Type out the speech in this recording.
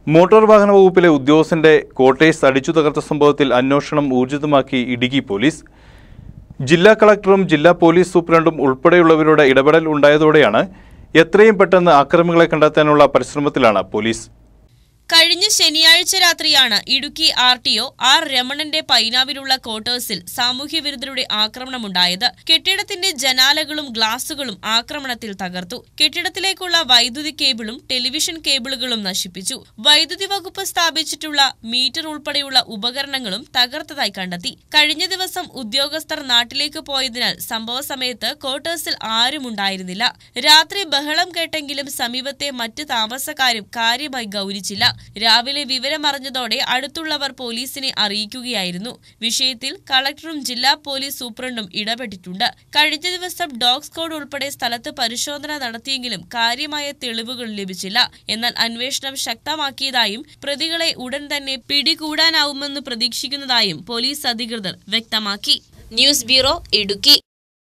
motor വാഹന വകുപ്പിലെ ഉദ്യോഗസ്ഥന്റെ കോട്ടേഴ്സ് അടിച്ചു തകർത്ത സംഭവത്തിൽ അന്വേഷണം ഊർജിതമാക്കി ഇടുക്കി പോലീസ് ജില്ലാ കളക്ടറും ജില്ലാ പോലീസ് സൂപ്രണ്ടും ഉൾപ്പെടെയുള്ളവരുടെ ഇടപെടൽ ഉണ്ടായതോടെയാണ് എത്രയും പെട്ടെന്ന് ആക്രമികളെ കണ്ടെത്താനുള്ള പരിശ്രമത്തിലാണ് പോലീസ് കഴിഞ്ഞ ശനിയാഴ്ച രാത്രിയാണ് Idukki R T O R രമണന്റെ പൈനാവിലുള്ള ക്വാർട്ടേഴ്സിൽ സാമൂഹ്യവിരുദ്ധരുടെ ആക്രമണമുണ്ടായത് കെട്ടിടത്തിന്റെ ജനാലകളും ഗ്ലാസുകളും ആക്രമണത്തിൽ തകർത്തു കെട്ടിടത്തിലേക്കുള്ള വൈദ്യുതി കേബിളും ടെലിവിഷൻ കേബിളുകളും നശിപ്പിച്ചു വൈദ്യുതി വകുപ്പ് സ്ഥാപിച്ചിട്ടുള്ള മീറ്റർ ഉൾപ്പെടെയുള്ള ഉപകരണങ്ങളും തകർത്തതായി കണ്ടെത്തി കഴിഞ്ഞ ദിവസം ഉദ്യോഗസ്ഥർ നാട്ടിലേക്ക് പോയതിനാൽ സംഭവ സമയത്ത് ക്വാർട്ടേഴ്സിൽ ആരും ഉണ്ടായിരുന്നില്ല രാത്രി ബഹളം കേട്ടെങ്കിലും സമീപത്തെ മറ്റ് താമസക്കാരും കാര്യമായി ഗൗനിച്ചില്ല രാവിലെ വിവരമറിഞ്ഞതോടെ അടുത്തുള്ളവർ പോലീസിനെ അറിയിക്കുകയായിരുന്നു വിഷയത്തിൽ കളക്ടറും ജില്ലാ പോലീസ് സൂപ്രണ്ടും ഇടപെട്ടിട്ടുണ്ട് കഴിഞ്ഞ ദിവസം ഡോഗ് സ്ക്വാഡ് ഉൾപ്പെടെ സ്ഥലത്ത് പരിശോധന നടത്തിയെങ്കിലും കാര്യമായ തെളിവുകൾ ലഭിച്ചില്ല എന്നാൽ അന്വേഷണം ശക്തമാക്കിയതായും പ്രതികളെ ഉടൻ തന്നെ പിടികൂടാനാവുമെന്ന് പ്രതീക്ഷിക്കുന്നതായും പോലീസ് അധികൃതർ വ്യക്തമാക്കി ന്യൂസ് ബ്യൂറോ ഇടുക്കി